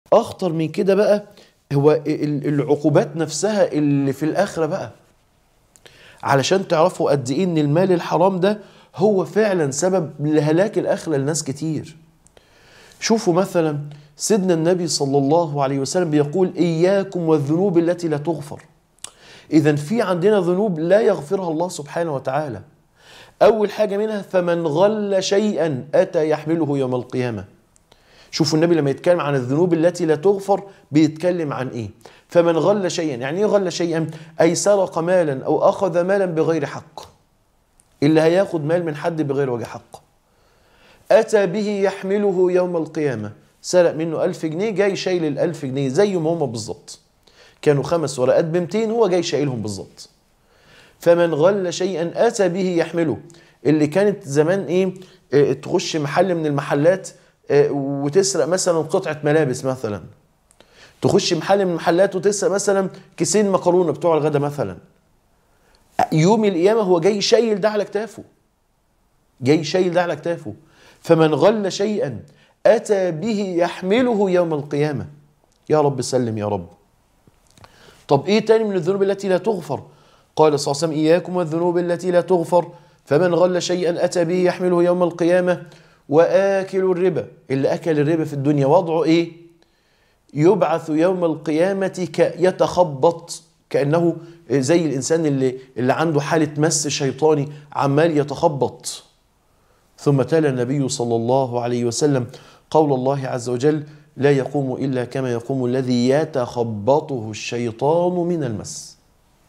اخطر من كده بقى هو ال- العقوبات نفسها اللي في الاخره بقى علشان تعرفوا قد ايه ان المال الحرام ده هو فعلا سبب لهلاك الاخره لناس كتير شوفوا مثلا سيدنا النبي صلى الله عليه وسلم بيقول اياكم والذنوب التي لا تغفر اذا في عندنا ذنوب لا يغفرها الله سبحانه وتعالى اول حاجه منها فمن غل شيئا اتى يحمله يوم القيامه شوفوا النبي لما يتكلم عن الذنوب التي لا تغفر بيتكلم عن ايه فمن غل شيئا يعني ايه غل شيئا اي سرق مالا او اخذ مالا بغير حق اللي هياخد مال من حد بغير وجه حق اتى به يحمله يوم القيامه سرق منه ألف جنيه جاي شايل الألف جنيه زي ما هما بالظبط كانوا خمس ورقات ب 200 هو جاي شايلهم بالظبط فمن غل شيئا اتى به يحمله اللي كانت زمان ايه آه، تخش محل من المحلات آه، وتسرق مثلا قطعه ملابس مثلا تخش محل من المحلات وتسرق مثلا كيسين مكرونه بتوع الغدا مثلا يوم القيامه هو جاي شايل ده على كتافه جاي شايل ده على كتافه فمن غل شيئا اتى به يحمله يوم القيامه يا رب سلم يا رب طب ايه تاني من الذنوب التي لا تغفر قال صلى الله عليه وسلم اياكم والذنوب التي لا تغفر فمن غل شيئا اتى به يحمله يوم القيامه واكل الربا اللي اكل الربا في الدنيا وضعه ايه يبعث يوم القيامه ك- يتخبط كانه زي الانسان اللي اللي عنده حاله مس شيطاني عمال يتخبط ثم تلا النبي صلى الله عليه وسلم قول الله عز وجل لا يقوم الا كما يقوم الذي يتخبطه الشيطان من المس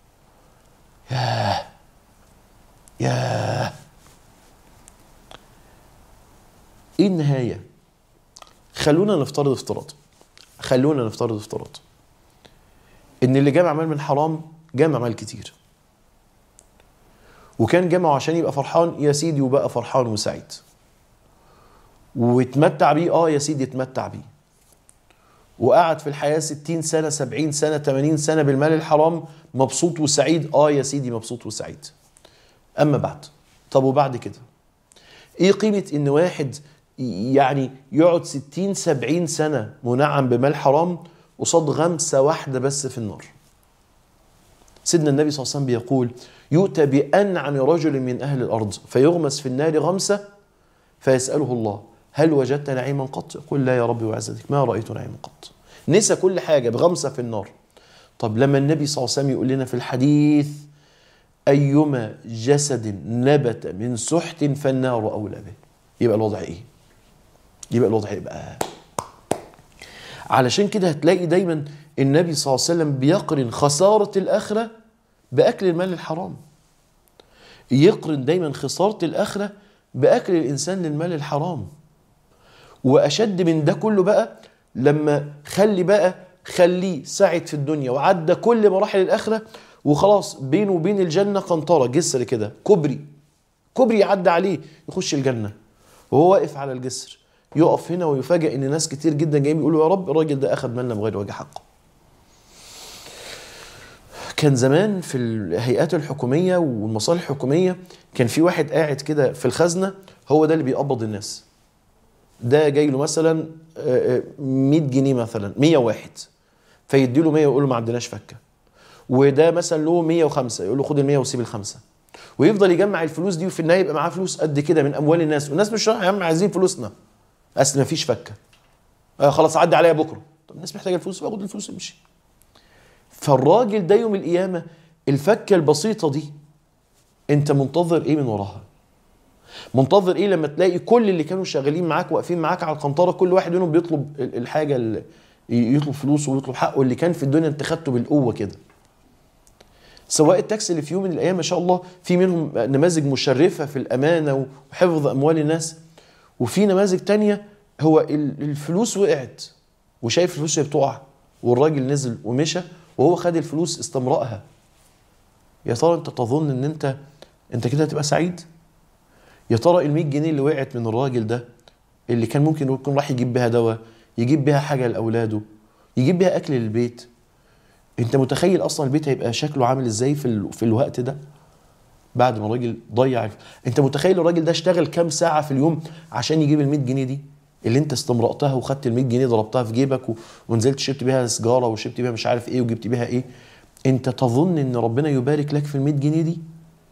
ياه ياه ايه النهايه خلونا نفترض افتراض خلونا نفترض افتراض ان اللي جمع مال من حرام جمع مال كتير وكان جمعه عشان يبقى فرحان يا سيدي وبقى فرحان وسعيد واتمتع بيه اه يا سيدي اتمتع بيه وقعد في الحياة 60 سنة 70 سنة 80 سنة بالمال الحرام مبسوط وسعيد اه يا سيدي مبسوط وسعيد اما بعد طب وبعد كده ايه قيمة ان واحد يعني يقعد 60 70 سنة منعم بمال حرام قصاد غمسة واحدة بس في النار سيدنا النبي صلى الله عليه وسلم بيقول يؤتى بأنعم رجل من أهل الأرض فيغمس في النار غمسة فيسأله الله هل وجدت نعيما قط؟ يقول لا يا ربي وعزتك ما رأيت نعيما قط نسى كل حاجة بغمسة في النار طب لما النبي صلى الله عليه وسلم يقول لنا في الحديث أيما جسد نبت من سحت فالنار أولى به يبقى الوضع إيه؟ يبقى الوضع إيه بقى؟ علشان كده هتلاقي دايما النبي صلى الله عليه وسلم بيقرن خسارة الآخرة بأكل المال الحرام يقرن دايما خسارة الآخرة بأكل الإنسان للمال الحرام وأشد من ده كله بقى لما خلي بقى خليه سعد في الدنيا وعدى كل مراحل الآخرة وخلاص بينه وبين الجنة قنطرة جسر كده كوبري كوبري يعدي عليه يخش الجنة وهو واقف على الجسر يقف هنا ويفاجئ ان ناس كتير جدا جايين بيقولوا يا رب الراجل ده اخذ مالنا بغير وجه حقه كان زمان في الهيئات الحكوميه والمصالح الحكوميه كان في واحد قاعد كده في الخزنه هو ده اللي بيقبض الناس ده جاي له مثلا آه، آه، 100 جنيه مثلا 101 فيدي له 100 ويقول له ما عندناش فكه وده مثلا له 105 يقول له خد ال 100 وسيب الخمسه ويفضل يجمع الفلوس دي وفي النهايه يبقى معاه فلوس قد كده من اموال الناس والناس مش رايحه يا عم عايزين فلوسنا اصل ما فيش فكه آه خلاص عدي عليا بكره طب الناس محتاجه الفلوس باخد الفلوس وامشي فالراجل ده يوم القيامه الفكه البسيطه دي انت منتظر ايه من وراها منتظر ايه لما تلاقي كل اللي كانوا شغالين معاك واقفين معاك على القنطره كل واحد منهم بيطلب ال- الحاجه اللي يطلب فلوسه ويطلب حقه اللي كان في الدنيا انت خدته بالقوه كده سواء التاكسي اللي في يوم من الايام ما شاء الله في منهم نماذج مشرفه في الامانه وحفظ اموال الناس وفي نماذج تانية هو ال- الفلوس وقعت وشايف الفلوس وهي بتقع والراجل نزل ومشى وهو خد الفلوس استمرأها يا ترى انت تظن ان انت انت كده هتبقى سعيد يا ترى ال 100 جنيه اللي وقعت من الراجل ده اللي كان ممكن يكون راح يجيب بيها دواء يجيب بيها حاجه لاولاده يجيب بيها اكل للبيت انت متخيل اصلا البيت هيبقى شكله عامل ازاي في ال... في الوقت ده بعد ما الراجل ضيع الف- انت متخيل الراجل ده اشتغل كام ساعه في اليوم عشان يجيب ال 100 جنيه دي اللي انت استمرأتها وخدت ال 100 جنيه ضربتها في جيبك و... ونزلت شربت بيها سيجاره وشربت بيها مش عارف ايه وجبت بيها ايه انت تظن ان ربنا يبارك لك في ال 100 جنيه دي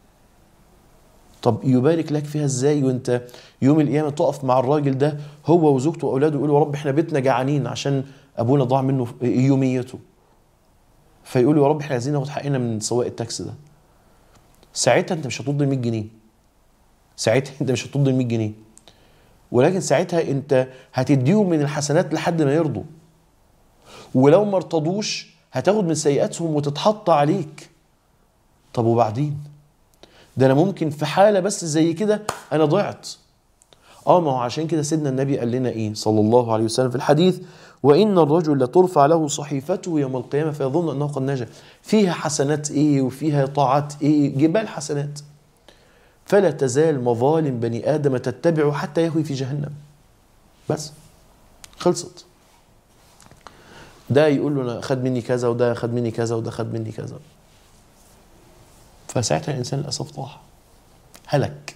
طب يبارك لك فيها ازاي وانت يوم القيامه تقف مع الراجل ده هو وزوجته واولاده يقولوا يا رب احنا بيتنا جعانين عشان ابونا ضاع منه يوميته فيقولوا يا رب احنا عايزين ناخد حقنا من سواق التاكسي ده ساعتها انت مش هترد ال 100 جنيه ساعتها انت مش هترد ال 100 جنيه ولكن ساعتها انت هتديهم من الحسنات لحد ما يرضوا ولو ما ارتضوش هتاخد من سيئاتهم وتتحط عليك طب وبعدين ده انا ممكن في حاله بس زي كده انا ضعت اه ما هو عشان كده سيدنا النبي قال لنا ايه صلى الله عليه وسلم في الحديث وان الرجل لترفع له صحيفته يوم القيامه فيظن انه قد نجا فيها حسنات ايه وفيها طاعات ايه جبال حسنات فلا تزال مظالم بني ادم تتبعه حتى يهوي في جهنم بس خلصت ده يقول له انا خد مني كذا وده خد مني كذا وده خد مني كذا فساعتها الانسان للاسف ضاع هلك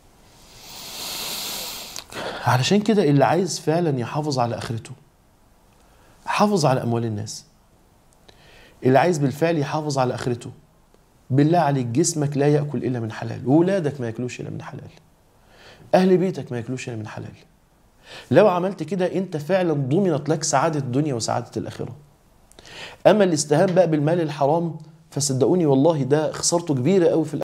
علشان كده اللي عايز فعلا يحافظ على اخرته حافظ على اموال الناس اللي عايز بالفعل يحافظ على اخرته بالله عليك جسمك لا ياكل الا من حلال واولادك ما ياكلوش الا من حلال اهل بيتك ما ياكلوش الا من حلال لو عملت كده انت فعلا ضمنت لك سعاده الدنيا وسعاده الاخره اما الاستهان بقى بالمال الحرام فصدقوني والله ده خسارته كبيره قوي في